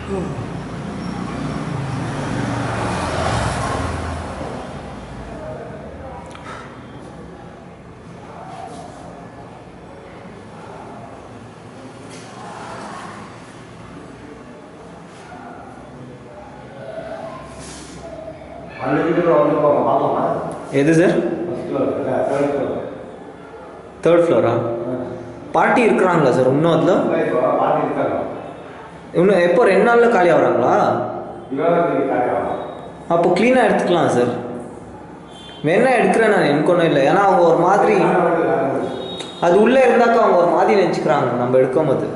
அந்த வீட்டுக்கு வந்து போங்க பார்க்கலாமா எது சார் ஃபஸ்ட் ஃப்ளோர் இல்லை தேர்ட் ஃப்ளோர் தேர்ட் ஃப்ளோரா பார்ட்டி இருக்கிறாங்களா சார் இன்னும் அதில் இப்போ பாட்டி இருக்காங்க இன்னும் எப்போ ரெண்டு நாளில் காலி ஆகுறாங்களா இவ்வளோ காரியம் அப்போ க்ளீனாக எடுத்துக்கலாம் சார் வேணா எடுக்கிறேன் நான் எனக்கு ஒன்றும் இல்லை ஏன்னா அவங்க ஒரு மாதிரி அது உள்ளே இருந்தாக்கா அவங்க ஒரு மாதிரி நினச்சிக்கிறாங்க நம்ம எடுக்கும் போது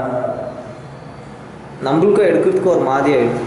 நம்மளுக்கும் எடுக்கிறதுக்கு ஒரு மாதிரி ஆயிடுது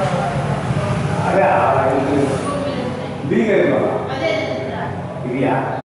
ಅದೇ ಬೀಗ ಇಲ್ವಲ್ಲ ಇದೆಯಾ